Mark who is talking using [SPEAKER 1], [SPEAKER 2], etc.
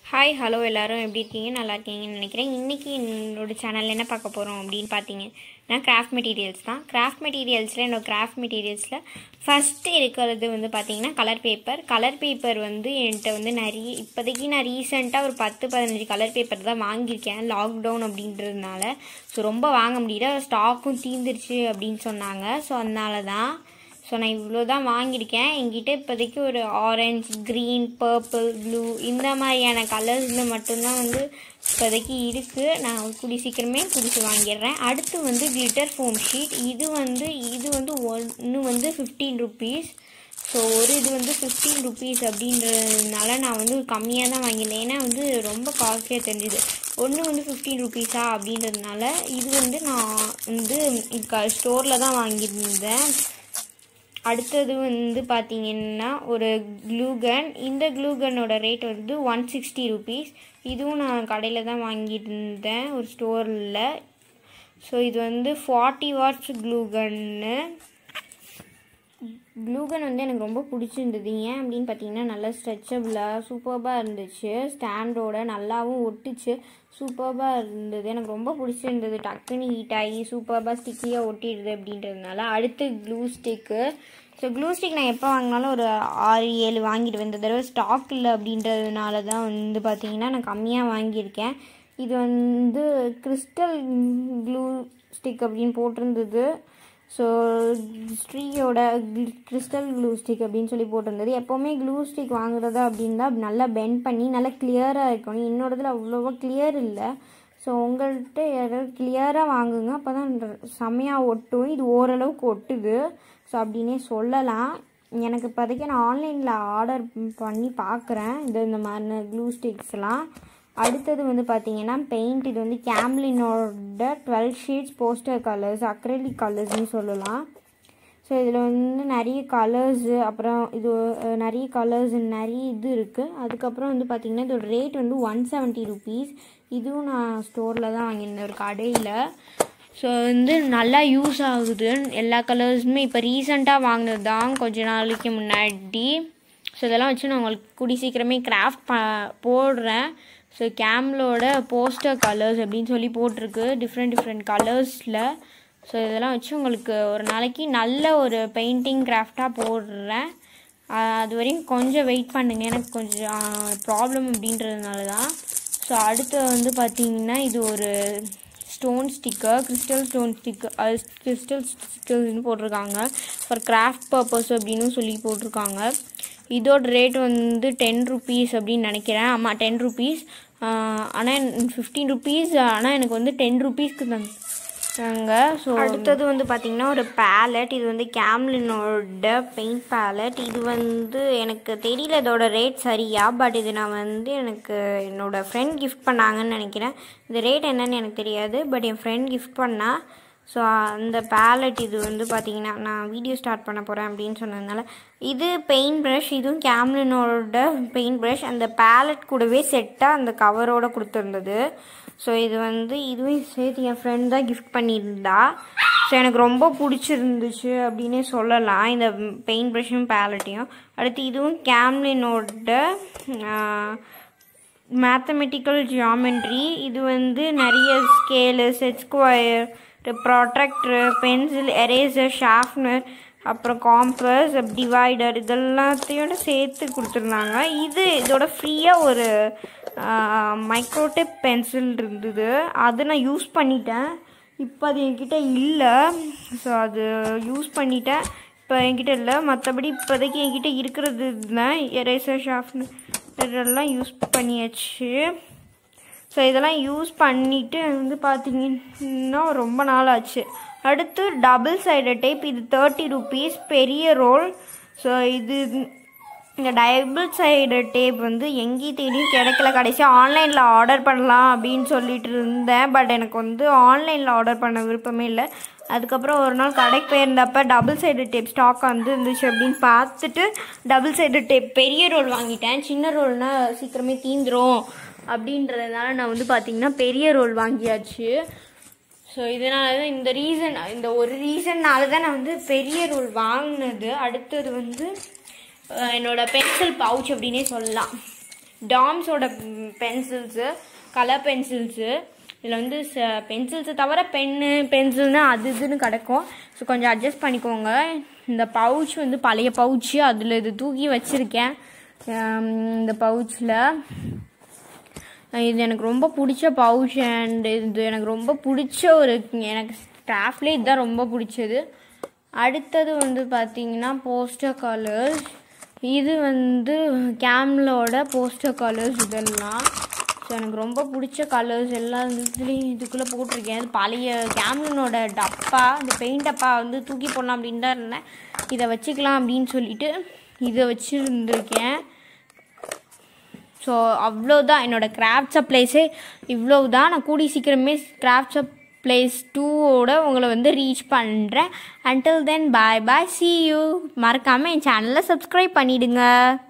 [SPEAKER 1] hi hello எல்லாரும் எப்படி இருக்கீங்க நல்லா இருக்கீங்கன்னு நினைக்கிறேன் இன்றைக்கி என்னோட சேனலில் என்ன பார்க்க போகிறோம் அப்படின்னு பார்த்தீங்கன்னா கிராஃப்ட் மெட்டீரியல்ஸ் தான் கிராஃப்ட் மெட்டீரியல்ஸில் என்னோட கிராஃப்ட் மெட்டீரியல்ஸில் ஃபஸ்ட்டு இருக்கிறது வந்து பார்த்தீங்கன்னா கலர் பேப்பர் கலர் பேப்பர் வந்து என்கிட்ட வந்து நிறைய இப்போதைக்கு நான் ரீசெண்டாக ஒரு பத்து பதினஞ்சு கலர் பேப்பர் தான் வாங்கியிருக்கேன் லாக்டவுன் அப்படின்றதுனால ஸோ ரொம்ப வாங்க முடியல ஸ்டாக்கும் தீந்துருச்சு அப்படின்னு சொன்னாங்க ஸோ அதனால தான் ஸோ நான் இவ்வளோ தான் வாங்கியிருக்கேன் என்கிட்ட இப்போதைக்கு ஒரு ஆரஞ்சு க்ரீன் பர்பிள் ப்ளூ இந்த மாதிரியான கலர்ஸில் மட்டும்தான் வந்து இப்போதைக்கு இருக்குது நான் கூடி சீக்கிரமே புதுசு வாங்கிடுறேன் அடுத்து வந்து கிளிட்டர் ஃபோம் ஷீட் இது வந்து இது வந்து ஒன்று வந்து ஃபிஃப்டீன் ருபீஸ் ஸோ ஒரு இது வந்து ஃபிஃப்டீன் ருபீஸ் அப்படின்றதுனால நான் வந்து கம்மியாக தான் வாங்கியிருந்தேன் ஏன்னா வந்து ரொம்ப காஸ்ட்லியாக தெரிஞ்சுது ஒன்று வந்து ஃபிஃப்டீன் ருபீஸா அப்படின்றதுனால இது வந்து நான் வந்து ஸ்டோரில் தான் வாங்கியிருந்தேன் அடுத்தது வந்து பார்த்தீங்கன்னா ஒரு க்ளூகன் இந்த க்ளூகனோட ரேட் வந்து ஒன் சிக்ஸ்டி ருபீஸ் இதுவும் நான் கடையில் தான் வாங்கிட்டு இருந்தேன் ஒரு ஸ்டோரில் ஸோ இது வந்து ஃபார்ட்டி வாட்ஸ் க்ளூகன்னு க்ளூகன் வந்து எனக்கு ரொம்ப பிடிச்சிருந்தது ஏன் அப்படின்னு பார்த்தீங்கன்னா நல்லா ஸ்ட்ரெச்சபிளாக சூப்பர்பாக இருந்துச்சு ஸ்டாண்டோட நல்லாவும் ஒட்டுச்சு சூப்பர்பாக இருந்தது எனக்கு ரொம்ப பிடிச்சிருந்தது டக்குன்னு ஹீட் ஆகி சூப்பர்பாக ஸ்டிக்கியாக ஒட்டிடுது அப்படின்றதுனால அடுத்து glue stick so glue stick நான் எப்போ வாங்கினாலும் ஒரு ஆறு ஏழு வாங்கிடுவேன் இந்த தடவை ஸ்டாக் இல்லை அப்படின்றதுனால தான் வந்து பார்த்தீங்கன்னா நான் கம்மியாக வாங்கியிருக்கேன் இது வந்து கிறிஸ்டல் க்ளூ ஸ்டிக் அப்படின்னு போட்டிருந்தது ஸோ ஸ்ட்ரீயோட கிறிஸ்டல் க்ளூ ஸ்டிக் அப்படின்னு சொல்லி போட்டிருந்தது எப்போவுமே க்ளூ ஸ்டிக் வாங்குறதா அப்படின்னா நல்லா பெண்ட் பண்ணி நல்லா கிளியராக இருக்கணும் என்னோடதுல அவ்வளோவா கிளியர் இல்லை ஸோ உங்கள்கிட்ட யாராவது கிளியராக வாங்குங்க அப்போ தான் செம்மையாக ஒட்டும் இது ஓரளவுக்கு ஒட்டுது ஸோ அப்படின்னே சொல்லலாம் எனக்கு இப்போதைக்கு நான் ஆன்லைனில் ஆர்டர் பண்ணி பார்க்குறேன் இது இந்த மாதிரி க்ளூ ஸ்டிக்ஸ்லாம் அடுத்தது வந்து பார்த்தீங்கன்னா பெயிண்ட் இது வந்து கேம்லினோட twelve sheets poster colours acrylic கலர்ஸ்னு சொல்லலாம் ஸோ இதில் வந்து நிறைய கலர்ஸு அப்புறம் இது நிறைய கலர்ஸ் நிறைய இது இருக்குது அதுக்கப்புறம் வந்து பார்த்திங்கன்னா இதோட ரேட் வந்து ஒன் செவன்ட்டி ருபீஸ் இதுவும் நான் ஸ்டோரில் தான் வாங்கியிருந்தேன் ஒரு கடையில் ஸோ வந்து நல்லா யூஸ் ஆகுது எல்லா கலர்ஸுமே இப்போ ரீசெண்டாக வாங்கினது தான் கொஞ்ச நாளைக்கு முன்னாடி ஸோ இதெல்லாம் வச்சு நான் உங்களுக்கு கூடி சீக்கிரமே கிராஃப்ட் ப போடுறேன் ஸோ கேம்லோட போஸ்டர் கலர்ஸ் அப்படின்னு சொல்லி போட்டிருக்கு டிஃப்ரெண்ட் டிஃப்ரெண்ட் கலர்ஸில் ஸோ இதெல்லாம் வச்சு உங்களுக்கு ஒரு நாளைக்கு நல்ல ஒரு பெயிண்டிங் கிராஃப்டாக போடுறேன் அது வரையும் கொஞ்சம் வெயிட் பண்ணுங்கள் எனக்கு கொஞ்சம் ப்ராப்ளம் அப்படின்றதுனால தான் ஸோ அடுத்து வந்து பார்த்திங்கன்னா இது ஒரு stone sticker crystal stone sticker அது கிறிஸ்டல் ஸ்டிக்கர்ஸ்னு போட்டிருக்காங்க ஃபார் கிராஃப்ட் பர்பஸ் அப்படின்னு சொல்லி போட்டிருக்காங்க இதோட ரேட் வந்து டென் ருபீஸ் அப்படின்னு நினைக்கிறேன் ஆமாம் டென் ருபீஸ் ஆனால் ஃபிஃப்டீன் ருபீஸ் ஆனால் எனக்கு வந்து டென் ருபீஸ்க்கு தாங்க ஸோ அடுத்தது வந்து பார்த்திங்கன்னா ஒரு பேலட் இது வந்து கேம்லினோட பெயிண்ட் பேலட் இது வந்து எனக்கு தெரியல இதோட ரேட் சரியா பட் இது நான் வந்து எனக்கு என்னோடய ஃப்ரெண்ட் கிஃப்ட் பண்ணாங்கன்னு நினைக்கிறேன் இந்த ரேட் என்னன்னு எனக்கு தெரியாது பட் என் ஃப்ரெண்ட் கிஃப்ட் பண்ணால் ஸோ அந்த பேலட் இது வந்து பார்த்திங்கன்னா நான் வீடியோ ஸ்டார்ட் பண்ண போகிறேன் அப்படின்னு சொன்னதுனால இது பெயிண்ட் ப்ரஷ் இதுவும் கேம்லினோட பெயிண்ட் ப்ரஷ் அந்த பேலட் கூடவே செட்டாக அந்த கவரோடு கொடுத்துருந்தது ஸோ இது வந்து இதுவும் சேர்த்து என் ஃப்ரெண்ட் தான் கிஃப்ட் பண்ணியிருந்தா ஸோ எனக்கு ரொம்ப பிடிச்சிருந்துச்சு அப்படின்னே சொல்லலாம் இந்த பெயிண்ட் ப்ரஷும் பேலட்டையும் அடுத்து இதுவும் கேம்லினோட மேத்தமெட்டிக்கல் ஜியாமெண்ட்ரி இது வந்து நிறைய scale set square protractor pencil eraser sharpener அப்புறம் காம்பஸ் டிவைடர் இதெல்லாத்தையோட சேர்த்து கொடுத்துருந்தாங்க இது இதோட ஃப்ரீயாக ஒரு மைக்ரோடெப் பென்சில் இருந்தது அதை நான் யூஸ் பண்ணிட்டேன் இப்போ அது என்கிட்ட இல்லை ஸோ அது யூஸ் பண்ணிட்டேன் இப்போ என்கிட்ட இல்லை மற்றபடி இப்போதைக்கு என்கிட்ட இருக்கிறது தான் எரேசர் ஷார்ப்னர் இதெல்லாம் யூஸ் பண்ணியாச்சு ஸோ இதெல்லாம் யூஸ் பண்ணிவிட்டு வந்து பார்த்திங்கன்னா ரொம்ப நாள் ஆச்சு அடுத்து டபுள் சைடு டேப் இது தேர்ட்டி ருபீஸ் பெரிய ரோல் ஸோ இது இந்த டபுள் சைடு டேப் வந்து எங்கேயும் தேடியும் கிடைக்கல கடைசியாக ஆன்லைனில் ஆர்டர் பண்ணலாம் அப்படின்னு சொல்லிட்டு இருந்தேன் பட் எனக்கு வந்து ஆன்லைனில் ஆர்டர் பண்ண விருப்பமே இல்லை அதுக்கப்புறம் ஒரு நாள் கடைக்கு போயிருந்தப்போ டபுள் சைடு டேப் ஸ்டாக் வந்து இருந்துச்சு அப்படின்னு பார்த்துட்டு டபுள் சைடு டேப் பெரிய ரோல் வாங்கிட்டேன் சின்ன ரோல்னால் சீக்கிரமே தீந்துரும் அப்படின்றதுனால நான் வந்து பார்த்திங்கன்னா பெரிய ரோல் வாங்கியாச்சு ஸோ இதனால தான் இந்த ரீசன் இந்த ஒரு ரீசன்னால தான் நான் வந்து பெரிய ரோல் வாங்கினது அடுத்தது வந்து அஹ், என்னோட பென்சில் பவுச் அப்படின்னே சொல்லலாம் டாம்ஸோட பென்சில்ஸு கலர் பென்சில்ஸு இதில் வந்து பென்சில்ஸை தவிர பென்னு பென்சில்னு அது இதுன்னு கிடக்கும் ஸோ கொஞ்சம் அட்ஜஸ்ட் பண்ணிக்கோங்க இந்த பவுச் வந்து பழைய பவுச்சு அதில் இது தூக்கி வச்சுருக்கேன் ஆம், இந்த பவுச்சில் இது எனக்கு ரொம்ப பிடிச்ச பவுச் அண்ட் இது எனக்கு ரொம்ப பிடிச்ச ஒரு எனக்கு ஸ்டாஃப்லேயே இதுதான் ரொம்ப பிடிச்சது அடுத்தது வந்து பார்த்தீங்கன்னா போஸ்டர் கலர்ஸ் இது வந்து கேம்லோட போஸ்டர் கலர்ஸ் இதெல்லாம் ஸோ எனக்கு ரொம்ப பிடிச்ச கலர்ஸ் எல்லாம் இதுலேயும் இதுக்குள்ளே போட்டிருக்கேன் இது பழைய கேம்லனோட டப்பா இந்த பெயிண்ட் டப்பா வந்து தூக்கி போடலாம் அப்படின்னு தான் இருந்தேன் இதை வச்சுக்கலாம் அப்படின்னு சொல்லிட்டு இதை வச்சுருந்துருக்கேன் ஸோ அவ்வளோதான் என்னோட கிராஃப்ட் சப்ளைஸே இவ்வளோ தான் நான் கூடி சீக்கிரமே கிராஃப்ட் சப்ளைஸ் டூவோட உங்களை வந்து ரீச் பண்ணுறேன் until then bye bye see you மறக்காமல் என் சேனலை சப்ஸ்கிரைப் பண்ணிவிடுங்க